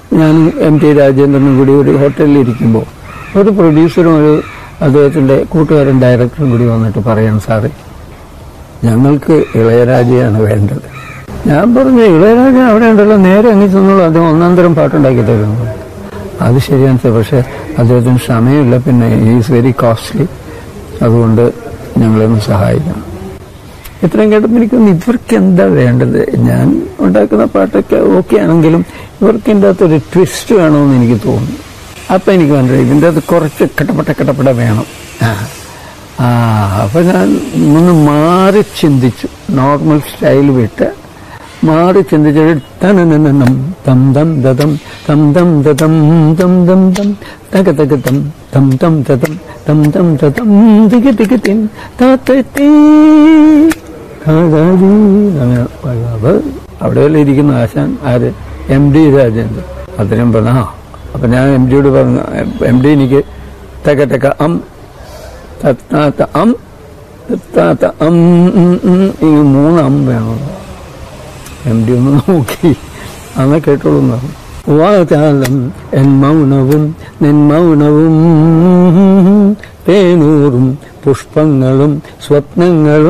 ഞാനും M T രാജേന്ദ്രനും കൂടി ഒരു ഹോട്ടലിൽ ഇരിക്കുമ്പോൾ ഒരു പ്രൊഡ്യൂസറും ഒരു അദ്ദേഹത്തിന്റെ കൂട്ടുകാരൻ ഡയറക്ടറും കൂടി വന്നിട്ട് പറയാൻ സാറേ ഞങ്ങൾക്ക് ഇളയരാജയാണ് വേണ്ടത് ഞാൻ പറഞ്ഞു ഇളയരാജ അവിടെ ഉണ്ടല്ലോ നേരെ അങ്ങ് ചെന്നോളൂ അദ്ദേഹം ഒന്നാം തരം പാട്ടുണ്ടാക്കി തരുന്നു അത് ശരിയാണ് സാർ പക്ഷെ അദ്ദേഹത്തിന് സമയമില്ല പിന്നെ ഈസ് വെരി കോസ്റ്റ്ലി അതുകൊണ്ട് ഞങ്ങളൊന്ന് സഹായിക്കണം ഇത്രയും കേട്ടപ്പോൾ എനിക്കൊന്ന് ഇവർക്ക് എന്താ വേണ്ടത് ഞാൻ ഉണ്ടാക്കുന്ന പാട്ടൊക്കെ ഓക്കെ ആണെങ്കിലും ഇവർക്ക് ഇതിൻ്റെ അകത്തൊരു ട്വിസ്റ്റ് വേണമെന്ന് എനിക്ക് തോന്നി അപ്പം എനിക്ക് മനസ്സിലായി ഇതിൻ്റെ അകത്ത് കുറച്ച് കട്ടപ്പട്ട കട്ടപ്പട വേണം ആ ആ അപ്പം ഞാൻ ഒന്ന് മാറി ചിന്തിച്ചു നോർമൽ സ്റ്റൈൽ വിട്ട് മാറി ചിന്തിച്ചിട്ട് തനനനം തം തം ദതം തം തം ദതം തം തം തം തക തക തം തം തം ദതം തം തം ദതം തിക തിക തിൻ താത്തേ കാതാരി അങ്ങനെ പാടുക. അപ്പൊ അവിടെയല്ലേ ഇരിക്കുന്ന ആശാൻ ആര് എം ഡി രാജേന്ദ്രൻ അദ്ദേഹം പറഞ്ഞു ആ അപ്പൊ ഞാൻ എം ഡിയോട് പറഞ്ഞു എം ഡി എനിക്ക് തക തക അം തത്താത്ത അം തത്താത്ത അം ഉം, ഉം, ഈ മൂന്ന് അം വേണം എം ഡി ഒന്ന് നോക്കി അന്ന് കേട്ടോളൂ എന്ന് പറഞ്ഞു വാചാലം എൻ മൗനവും നിൻ മൗനവും തേനൂറും പുഷ്പങ്ങളും സ്വപ്നങ്ങളും